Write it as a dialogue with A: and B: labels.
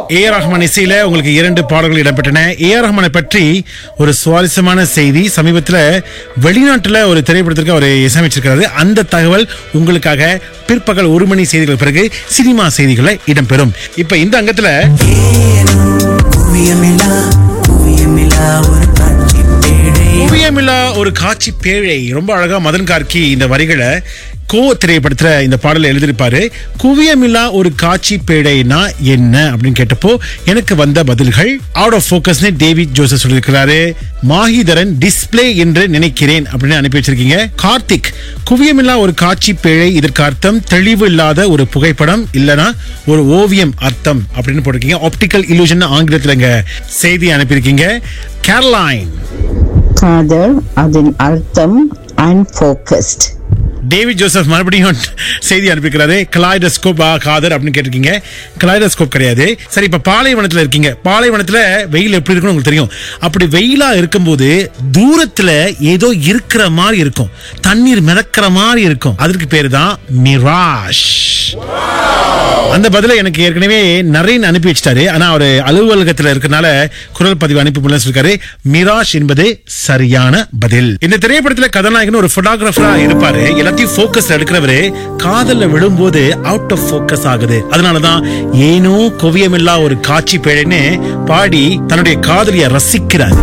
A: A R Rahman இசையில உங்களுக்கு இரண்டு பாடல்கள் இடம்பெற்றன ஏ ஆர் ரஹ்மானை பற்றி ஒரு சுவாரஸ்யமான செய்தி சமீபத்துல வெளிநாட்டுல ஒரு திரைப்படத்திற்கு அவர் இசையமைச்சிருக்கிறாரு அந்த தகவல் உங்களுக்காக பிற்பகல் ஒரு மணி செய்திகள் பிறகு சினிமா செய்திகளை இடம்பெறும் இப்ப இந்த அங்கத்துல
B: குவியமில்லா குவியமில்லா ஒரு காட்சி பேழை
A: குவியமில்லா ஒரு காட்சி பேழை ரொம்ப அழகா மதன் கார்கி இந்த வரிகளை கோ திரைப்படத்துல இந்த பாடலை எழுதியிருப்பாரு குவியமில்லா ஒரு காட்சி பேழைனா என்ன அப்படின்னு கேட்டப்போ எனக்கு வந்த பதில்கள் அவுட் ஆஃப் ஃபோக்கஸ்னு டேவிட் ஜோசப் சொல்லியிருக்கிறாரு மாஹிதரன் டிஸ்ப்ளே என்று நினைக்கிறேன் அப்படின்னு அனுப்பி வச்சிருக்கீங்க கார்த்திக் குவியமில்லா ஒரு காட்சி பேழை இதற்கு அர்த்தம் தெளிவு இல்லாத ஒரு புகைப்படம் இல்லனா ஒரு ஓவியம் அர்த்தம் அப்படின்னு போட்டிருக்கீங்க ஆப்டிக்கல் illusion ஆங்கிலத்துல இங்க செய்தி அனுப்பியிருக்கீங்க கேரளைன்
C: காதல் அதன் அர்த்தம் அன்ஃபோக்கஸ்ட்
A: டேவிட் ஜோசப் மறுபடியும் செய்தி அனுப்பிக்கிறாரு கலாய்டஸ்கோப் காதர் அப்படின்னு கேட்டிருக்கீங்க கலாய்டஸ்கோப் கிடையாது சரி இப்ப பாலைவனத்துல இருக்கீங்க பாலைவனத்துல வெயில் எப்படி இருக்குன்னு உங்களுக்கு தெரியும் அப்படி வெயிலா இருக்கும்போது தூரத்துல ஏதோ இருக்கிற மாதிரி இருக்கும் தண்ணீர் மிதக்கிற மாதிரி இருக்கும் அதற்கு பேரு தான் மிராஷ் அந்த பதிலை எனக்கு ஏற்கனவே நரேன் அனுப்பி வச்சிட்டாரு ஆனா அவர் அலுவலகத்துல இருக்கனால குரல் பதிவு அனுப்பி முடியல சொல்லிருக்காரு மிராஷ் என்பது சரியான பதில் இந்த திரைப்படத்துல கதாநாயகன் ஒரு போட்டோகிராஃபரா இருப்பாரு எல்லாத்தையும் போக்கஸ்ல எடுக்கிறவரு காதல்ல விழும்போது அவுட் ஆஃப் ஃபோக்கஸ் ஆகுது அதனாலதான் ஏனோ குவியமில்லா ஒரு காட்சி பேழைன்னு பாடி தன்னுடைய காதலிய ரசிக்கிறார்